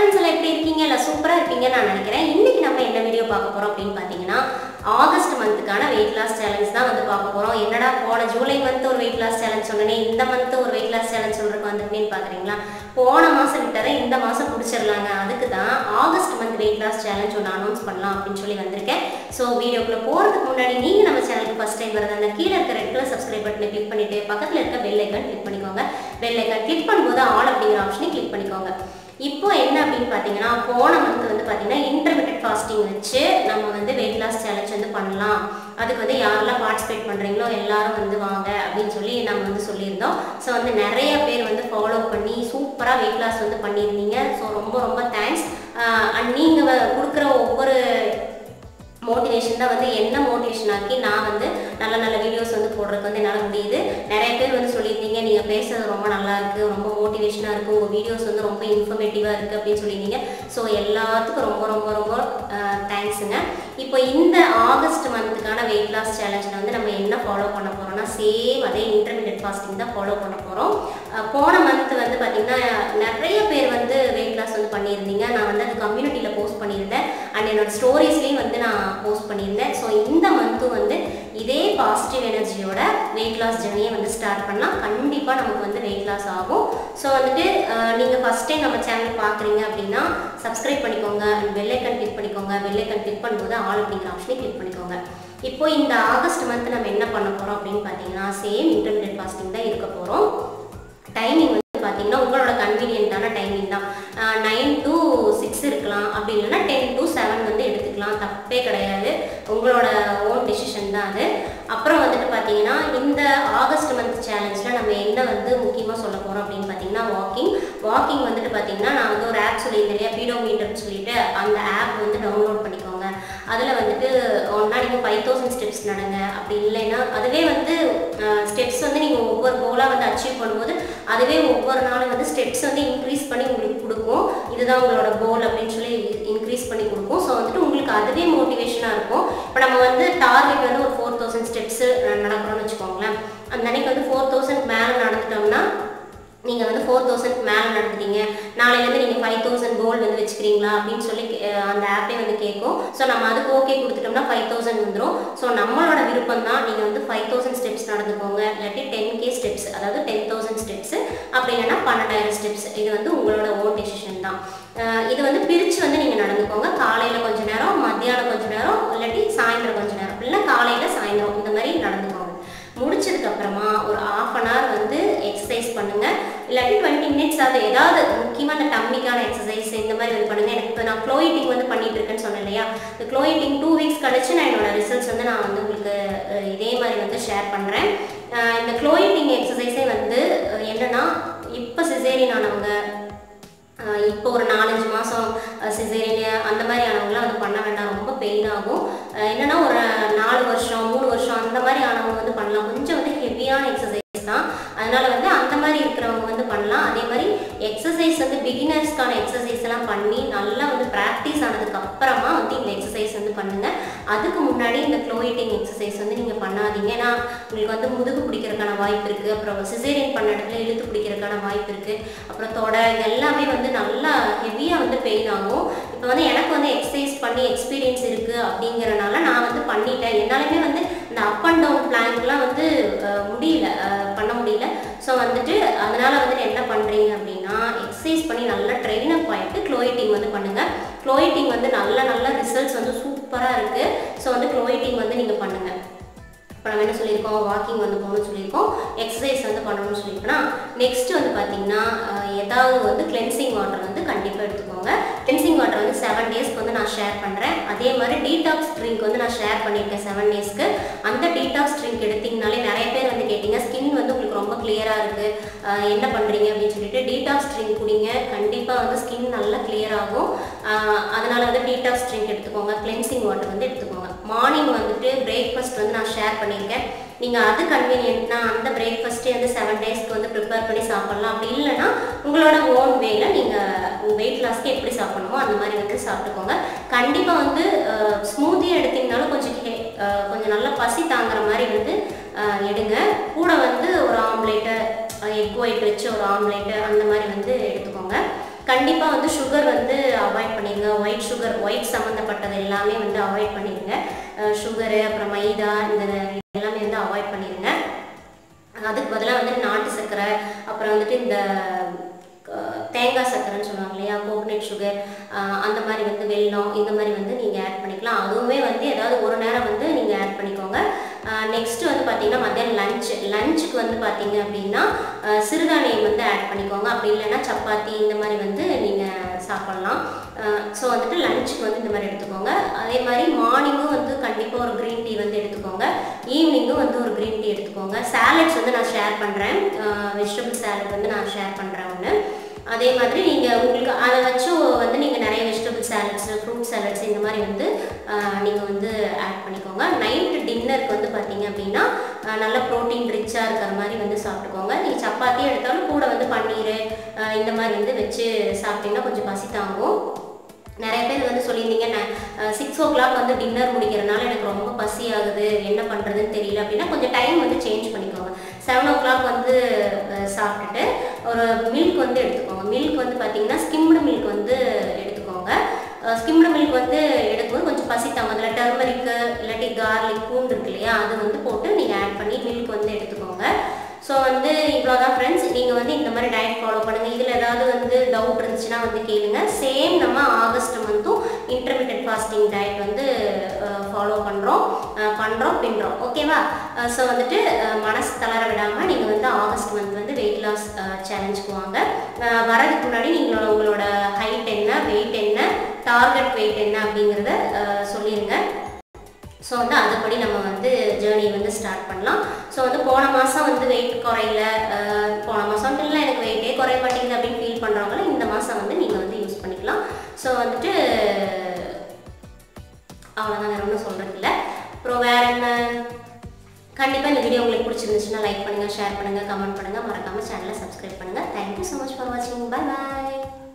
friends எல்லாம் எப்படி இருக்கீங்க இல்லை சூப்பராக இருப்பீங்கன்னு நான் நினைக்கிறேன் இன்னைக்கு நம்ம என்ன வீடியோ பார்க்க போகிறோம் அப்படின்னு பார்த்தீங்கன்னா ஆகஸ்ட் மந்த்துக்கான வெயிட் லாஸ் சேலஞ்ச் தான் வந்து பார்க்க போகிறோம் என்னடா போன ஜூலை மந்த் ஒரு வெயிட் லாஸ் சேலஞ்ச் சொன்னேனே இந்த மந்த் ஒரு வெயிட் லாஸ் சேலஞ்ச் சொல்றதுக்கு வந்து அப்படின்னு பார்க்குறீங்களா போன மாதம் விட்டதை இந்த மாதம் பிடிச்சிடலாங்க அதுக்கு தான் August month weight loss challenge ஒன்று அனௌன்ஸ் பண்ணலாம் அப்படின்னு சொல்லி வந்திருக்கேன் ஸோ வீடியோக்குள்ளே போகிறதுக்கு முன்னாடி நீங்கள் நம்ம சேனலுக்கு ஃபஸ்ட் டைம் வரது அந்த கீழே இருக்க ரெட் கலர் சப்ஸ்கிரைப் பட்டனை கிளிக் பண்ணிட்டு பக்கத்தில் இருக்க பெல் ஐக்கான் கிளிக் பண்ணிக்கோங்க பெல் ஐக்கான் கிளிக் பண்ணும்போது ஆல் அப்படிங்கிற ஆப்ஷனை கிளிக் பண்ணிக்கோங்க இப்போ என்ன அப்படின்னு பார்த்தீங்கன்னா போன மந்த் வந்து பார்த்தீங்கன்னா இன்டர்மீடியட் ஃபாஸ்டிங் வச்சு நம்ம வந்து வெயிட் லாஸ் சேலஞ்ச் வந்து பண்ணலாம் அதுக்கு வந்து யாரெல்லாம் பார்ட்டிசிபேட் பண்ணுறீங்களோ எல்லாரும் வந்து வாங்க அப்படின்னு சொல்லி நம்ம வந்து சொல்லியிருந்தோம் ஸோ வந்து நிறைய பேர் வந்து ஃபாலோ பண்ணி சூப்பராக வெயிட் லாஸ் வந்து பண்ணியிருந்தீங்க ஸோ ரொம்ப ரொம்ப தேங்க்ஸ் அண்ட் நீங்கள் கொடுக்குற ஒவ்வொரு மோட்டிவேஷன் தான் வந்து என்ன மோட்டிவேஷன் ஆக்கி நான் வந்து நல்ல நல்ல வீடியோஸ் வந்து போடுறதுக்கு வந்து என்னால் முடியுது நிறைய பேர் வந்து சொல்லியிருந்தீங்க நீங்கள் பேசுறது ரொம்ப நல்லா இருக்குது ரொம்ப மோட்டிவேஷனாக இருக்குது உங்கள் வீடியோஸ் வந்து ரொம்ப இன்ஃபர்மேட்டிவாக இருக்குது அப்படின்னு சொல்லியிருந்தீங்க ஸோ எல்லாத்துக்கும் ரொம்ப ரொம்ப ரொம்ப தேங்க்ஸுங்க இப்போ இந்த ஆகஸ்ட் மந்த்துக்கான வெயிட் லாஸ் சேலஞ்சில் வந்து நம்ம என்ன ஃபாலோ பண்ண போகிறோம்னா சேம் அதே இன்டர்மீடியட் ஃபாஸ்டிங் தான் ஃபாலோ பண்ண போகிறோம் போன மந்த் வந்து பார்த்திங்கன்னா நிறைய பேர் வந்து வெயிட் லாஸ் வந்து பண்ணியிருந்தீங்க நான் வந்து அது கம்யூனிட்டியில் போஸ்ட் பண்ணியிருந்தேன் அண்ட் என்னோட ஸ்டோரிஸ்லேயும் வந்து நான் போஸ்ட் பண்ணியிருந்தேன் ஸோ இந்த மந்த்தும் வந்து இதே பாசிட்டிவ் எனர்ஜியோட வெயிட் லாஸ் ஜெர்னியை வந்து ஸ்டார்ட் பண்ணலாம் கண்டிப்பாக நமக்கு வந்து வெயிட் லாஸ் ஆகும் ஸோ வந்துட்டு நீங்கள் ஃபஸ்ட் டைம் நம்ம சேனல் பார்க்குறீங்க அப்படின்னா சப்ஸ்கிரைப் பண்ணிக்கோங்க அண்ட் பெல்லைக்கன் கிளிக் பண்ணிக்கோங்க பெல்லைக்கன் கிளிக் பண்ணும்போது ஆல் அப்படிங்கிற ஆப்ஷனை கிளிக் பண்ணிக்கோங்க இப்போ இந்த ஆகஸ்ட் மந்த் நம்ம என்ன பண்ண போகிறோம் அப்படின்னு பார்த்தீங்கன்னா சேம் இன்டர்மீடியட் ஃபாஸ்டிங் தான் இருக்க போகிறோம் டைமிங் வந்து பார்த்தீங்கன்னா உங்களோட கன்வீனியன்ட்டான டைமிங் தான் நைன் டு சிக்ஸ் இருக்கலாம் அப்படி இல்லைன்னா டென் டு செவன் வந்து எடுத்துக்கலாம் தப்பே கிடையாது உங்களோட ஓன் டெசிஷன் தான் அது அப்புறம் வந்துட்டு பார்த்தீங்கன்னா இந்த ஆகஸ்ட் மந்த் சேலஞ்சில் நம்ம என்ன வந்து முக்கியமாக சொல்ல போகிறோம் அப்படின்னு பார்த்தீங்கன்னா வாக்கிங் வாக்கிங் வந்துட்டு பார்த்தீங்கன்னா நான் வந்து ஒரு ஆப் சொல்லியிருந்தேன் இல்லையா பீடோமீட்டர்னு சொல்லிட்டு அந்த ஆப் வந்து டவுன்லோட் பண்ணிக்கோங்க அதில் வந்துட்டு ஒன்றா நீங்கள் ஃபைவ் தௌசண்ட் ஸ்டெப்ஸ் நடங்க அப்படி இல்லைன்னா அதுவே வந்து ஸ்டெப்ஸ் வந்து நீங்கள் ஒவ்வொரு கோலாக வந்து அச்சீவ் பண்ணும்போது அதுவே ஒவ்வொரு நாளும் வந்து ஸ்டெப்ஸ் வந்து இன்க்ரீஸ் பண்ணி உங்களுக்கு கொடுக்கும் இதுதான் உங்களோட கோல் அப்படின்னு சொல்லி இன்க்ரீஸ் பண்ணி கொடுக்கும் ஸோ வந்துட்டு உங்களுக்கு அதுவே மோட்டிவேஷனாக இருக்கும் இப்போ நம்ம வந்து டார்கெட் வந்து ஒரு ஃபோர் தௌசண்ட் ஸ்டெப்ஸு நடக்கிறோம்னு வச்சுக்கோங்களேன் அந்த அன்னைக்கு வந்து ஃபோர் தௌசண்ட் மேலே நடந்துட்டோம்னா நீங்கள் வந்து ஃபோர் தௌசண்ட் மேலே நடந்துட்டீங்க நாளையிலேருந்து நீங்கள் ஃபைவ் தௌசண்ட் கோல் வந்து வச்சுக்கிறீங்களா அப்படின்னு சொல்லி அந்த ஆப்பே வந்து கேட்கும் ஸோ நம்ம அதுக்கு ஓகே கொடுத்துட்டோம்னா ஃபைவ் தௌசண்ட் வந்துடும் ஸோ நம்மளோட விருப்பம் தான் நீங்கள் வந்து ஃபைவ் தௌசண்ட் ஸ்டெப்ஸ் நடந்துக்கோங்க இல்லாட்டி டென் கே ஸ்டெப்ஸ் அதாவது டென் தௌசண்ட் ஸ்டெப்ஸ் அப்படி இல்லைன்னா பன்னெண்டாயிரம் ஸ்டெப்ஸ் இது வந்து உங்களோட ஓன் டெசிஷன் தான் இது வந்து பிரித்து வந்து நீங்கள் நடந்துக்கோங்க காலையில் கொஞ்ச நேரம் மத்தியானம் கொஞ்ச நேரம் இல்லாட்டி சாயந்தரம் கொஞ்ச நேரம் இல்லைன்னா காலையில் சாயந்தரம் இந்த மாதிரி நடந்துக்கோங்க முடிச்சதுக்கு அப்புறமா ஒரு ஆஃப் அன் ஹவர் வந்து எக்ஸசைஸ் பண்ணுங்க இல்லாட்டி டுவெண்ட்டி மினிட்ஸ் அது ஏதாவது முக்கியமாக அந்த டம்மிக்கான எக்ஸசைஸ் இந்த மாதிரி வந்து பண்ணுங்க எனக்கு இப்போ நான் க்ளோயிட்டிங் வந்து பண்ணிட்டு இருக்கேன்னு சொன்னேன் இல்லையா இந்த க்ளோயிட்டிங் டூ வீக்ஸ் கழிச்சு நான் என்னோட ரிசல்ட்ஸ் வந்து நான் வந்து உங்களுக்கு இதே மாதிரி வந்து ஷேர் பண்ணுறேன் இந்த க்ளோயிட்டிங் எக்ஸசைஸே வந்து என்னன்னா இப்போ சிசேரியன் ஆனவங்க இப்போ ஒரு நாலஞ்சு மாதம் சிசேரியன் அந்த மாதிரி ஆனவங்களாம் வந்து பண்ண வேண்டாம் ரொம்ப பெயின் ஆகும் என்னென்னா ஒரு நாலு வருஷம் மூணு வருஷம் அந்த மாதிரி ஆனவங்க வந்து பண்ணலாம் கொஞ்சம் வந்து ஹெவியான எக்ஸசைஸ் தான் அதனால வந்து அந்த மாதிரி இருக்கிறவங்க வந்து பண்ணலாம் அதே மாதிரி எக்ஸசைஸ் வந்து பிகினர்ஸ்க்கான எக்ஸசைஸ் எல்லாம் பண்ணி நல்லா வந்து ப்ராக்டிஸ் ஆனதுக்கு அப்புறமா வந்து இந்த எக்ஸசைஸ் வந்து பண்ணுங்க அதுக்கு முன்னாடி இந்த க்ளோயிட்டிங் எக்ஸசைஸ் வந்து நீங்கள் பண்ணாதீங்க ஏன்னா உங்களுக்கு வந்து முதுகு பிடிக்கிறதுக்கான வாய்ப்பு இருக்குது அப்புறம் சிசேரியன் பண்ண இடத்துல இழுத்து பிடிக்கிறதுக்கான வாய்ப்பு இருக்குது அப்புறம் தொடை இது எல்லாமே வந்து நல்லா ஹெவியாக வந்து பெயின் ஆகும் இப்போ வந்து எனக்கு வந்து எக்ஸசைஸ் பண்ணி எக்ஸ்பீரியன்ஸ் இருக்குது அப்படிங்கிறனால நான் வந்து பண்ணிட்டேன் என்னாலுமே வந்து இந்த அப் அண்ட் டவுன் பிளான்க்லாம் வந்து முடியல பண்ண முடியல ஸோ வந்துட்டு அதனால் வந்துட்டு என்ன பண்ணுறீங்க அப்படின்னா எக்ஸசைஸ் பண்ணி நல்லா ட்ரெயின் அப் ஆகிட்டு க்ளோயிட்டிங் வந்து பண்ணுங்கள் க்ளோயிட்டிங் வந்து நல்ல நல்ல ரிசல்ட்ஸ் வந்து சூப்பராக இருக்குது ஸோ வந்து க்ளோயிட்டிங் வந்து நீங்கள் பண்ணுங்கள் இப்போ நம்ம என்ன சொல்லியிருக்கோம் வாக்கிங் வந்து போகணும்னு சொல்லியிருக்கோம் எக்ஸசைஸ் வந்து பண்ணணும்னு சொல்லியிருக்கோம்னா நெக்ஸ்ட் வந்து பார்த்தீங்கன்னா ஏதாவது வந்து கிளென்சிங் வாட்டர் வந்து கண்டிப்பாக எடுத்துக்கோங்க கிளென்சிங் வாட்டர் வந்து செவன் டேஸ்க்கு வந்து நான் ஷேர் பண்ணுறேன் அதே மாதிரி டீடாக்ஸ் ட்ரிங்க் வந்து நான் ஷேர் பண்ணியிருக்கேன் செவன் டேஸ்க்கு அந்த டீடாக்ஸ் ட்ரிங்க் எடுத்திங்கனாலே நிறைய பேர் வந்து கேட்டிங்க ஸ்கின் வந்து உங்களுக்கு ரொம்ப கிளியராக இருக்குது என்ன பண்ணுறீங்க அப்படின்னு சொல்லிட்டு டீடாக்ஸ் ட்ரிங்க் குடிங்க கண்டிப்பாக வந்து ஸ்கின் நல்லா கிளியர் ஆகும் அதனால் வந்து டீடாக்ஸ் ட்ரிங்க் எடுத்துக்கோங்க கிளென்சிங் வாட்டர் வந்து எடுத்துக்கோங்க மார்னிங் வந்துட்டு பிரேக்ஃபாஸ்ட் வந்து நான் ஷேர் பண்ணியிருக்கேன் நீங்கள் அது கன்வீனியன்ட்னா அந்த பிரேக்ஃபாஸ்ட்டே வந்து செவன் டேஸ்க்கு வந்து ப்ரிப்பேர் பண்ணி சாப்பிட்லாம் அப்படி இல்லைன்னா உங்களோட ஓன் வேல நீங்கள் வெயிட் லாஸ்க்கு எப்படி சாப்பிடணுமோ அந்த மாதிரி வந்து சாப்பிட்டுக்கோங்க கண்டிப்பாக வந்து ஸ்மூத்தி எடுத்தீங்கனாலும் கொஞ்சம் கொஞ்சம் நல்லா பசி தாங்குற மாதிரி வந்து எடுங்க கூட வந்து ஒரு ஆம்லேட்டு எக் ஒயிட் வச்சு ஒரு ஆம்லேட்டு அந்த மாதிரி வந்து எடுத்துக்கோங்க கண்டிப்பாக வந்து சுகர் வந்து அவாய்ட் பண்ணிடுங்க ஒயிட் சுகர் ஒயிட் சம்மந்தப்பட்டது எல்லாமே வந்து அவாய்ட் பண்ணிடுங்க சுகரு அப்புறம் மைதா இந்த எல்லாமே வந்து அவாய்ட் பண்ணிடுங்க அதுக்கு பதிலாக வந்து நாட்டு சர்க்கரை அப்புறம் வந்துட்டு இந்த அஹ், தேங்காய் சர்க்கரைன்னு சொல்லுவாங்க இல்லையா கோகனட் சுகர் அந்த மாதிரி வந்து வெல்லம் இந்த மாதிரி வந்து நீங்கள் ஆட் பண்ணிக்கலாம் அதுவுமே வந்து ஏதாவது ஒரு நேரம் வந்து நீங்கள் ஆட் பண்ணிக்கோங்க நெக்ஸ்ட் வந்து பார்த்தீங்கன்னா மத்தியானம் லஞ்ச் லஞ்சுக்கு வந்து பார்த்தீங்க அப்படின்னா அஹ், சிறுதானியம் வந்து ஆட் பண்ணிக்கோங்க அப்படி இல்லைன்னா சப்பாத்தி இந்த மாதிரி வந்து நீங்கள் சாப்பிட்லாம் ஸோ வந்துட்டு லஞ்சுக்கு வந்து இந்த மாதிரி எடுத்துக்கோங்க அதே மாதிரி மார்னிங்கும் வந்து கண்டிப்பாக ஒரு க்ரீன் டீ வந்து எடுத்துக்கோங்க ஈவினிங்கும் வந்து ஒரு க்ரீன் டீ எடுத்துக்கோங்க சாலட்ஸ் வந்து நான் ஷேர் பண்ணுறேன் வெஜிடபிள் சாலட் வந்து நான் ஷேர் பண்ணுறேன் ஒன்று அதே மாதிரி நீங்கள் உங்களுக்கு அதை வச்சும் வந்து நீங்கள் நிறைய வெஜிடபிள் சாலட்ஸ் ஃப்ரூட் சாலட்ஸ் இந்த மாதிரி வந்து நீங்கள் வந்து ஆட் பண்ணிக்கோங்க நைட்டு டின்னருக்கு வந்து பார்த்தீங்க அப்படின்னா ஆஹ் நல்ல ப்ரோட்டீன் ரிச்சாக இருக்கிற மாதிரி வந்து சாப்பிட்டுக்கோங்க நீங்கள் சப்பாத்தி எடுத்தாலும் கூட வந்து பன்னீர் ஆஹ் இந்த மாதிரி வந்து வச்சு சாப்பிட்டீங்கன்னா கொஞ்சம் பசி தாங்கும் நிறைய பேர் வந்து சொல்லியிருந்தீங்க நான் சிக்ஸ் ஓ கிளாக் வந்து டின்னர் முடிக்கிறனால எனக்கு ரொம்ப பசி ஆகுது என்ன பண்ணுறதுன்னு தெரியல அப்படின்னா கொஞ்சம் டைம் வந்து சேஞ்ச் பண்ணிக்கோங்க செவன் ஓ கிளாக் வந்து அஹ், சாப்பிட்டுட்டு ஒரு மில்க் வந்து எடுத்துக்கோங்க மில்க் வந்து பார்த்தீங்கன்னா ஸ்கிம்டு மில்க் வந்து எடுத்துக்கோங்க ஸ்கிம்டு மில்க் வந்து எடுக்கும்போது கொஞ்சம் பசி தாங்க அதில் டர்மரிக்கு இல்லாட்டி கார்லிக் பூண்டு இருக்கு இல்லையா அது வந்து போட்டு நீங்கள் ஆட் பண்ணி மில்க் வந்து எடுத்துக்கோங்க ஸோ வந்து இவ்வளோதான் ஃப்ரெண்ட்ஸ் நீங்கள் வந்து இந்த மாதிரி டயட் ஃபாலோ பண்ணுங்கள் இதில் ஏதாவது வந்து டவுட் இருந்துச்சுன்னா வந்து கேளுங்க சேம் நம்ம ஆகஸ்ட் மந்த்தும் இன்டர்மீடியட் ஃபாஸ்டிங் டயட் வந்து ஃபாலோ பண்ணுறோம் பண்ணுறோம் பின்னுறோம் ஓகேவா ஸோ வந்துட்டு அஹ், மனசு தளர விடாமல் நீங்கள் வந்து ஆகஸ்ட் மந்த் வந்து வெயிட் லாஸ் சேலஞ்சுக்கு வாங்க அஹ், வரதுக்கு முன்னாடி நீங்களோட உங்களோட ஹைட் என்ன வெயிட் என்ன டார்கெட் வெயிட் என்ன அப்படிங்கிறத அஹ், சொல்லிடுங்க ஸோ வந்து அதுபடி நம்ம வந்து ஜேர்னி வந்து ஸ்டார்ட் பண்ணலாம் ஸோ வந்து போன மாதம் வந்து வெயிட் குறையல அஹ், போன மாதம் இல்லை எனக்கு வெயிட்டே குறைய மாட்டேங்குது அப்படின்னு ஃபீல் பண்ணுறவங்களும் இந்த மாதம் வந்து நீங்கள் வந்து யூஸ் பண்ணிக்கலாம் ஸோ வந்துட்டு அவ்வளோதான் வேறு ஒன்றும் சொல்கிறது இல்லை அப்புறம் வேற என்ன கண்டிப்பாக இந்த வீடியோ உங்களுக்கு பிடிச்சிருந்துச்சுன்னா லைக் பண்ணுங்கள் ஷேர் பண்ணுங்கள் கமெண்ட் பண்ணுங்கள் மறக்காமல் சேனலை சப்ஸ்கிரைப் பண்ணுங்கள் தேங்க்யூ ஸோ மச் ஃபார் வாட்சிங் பை பாய்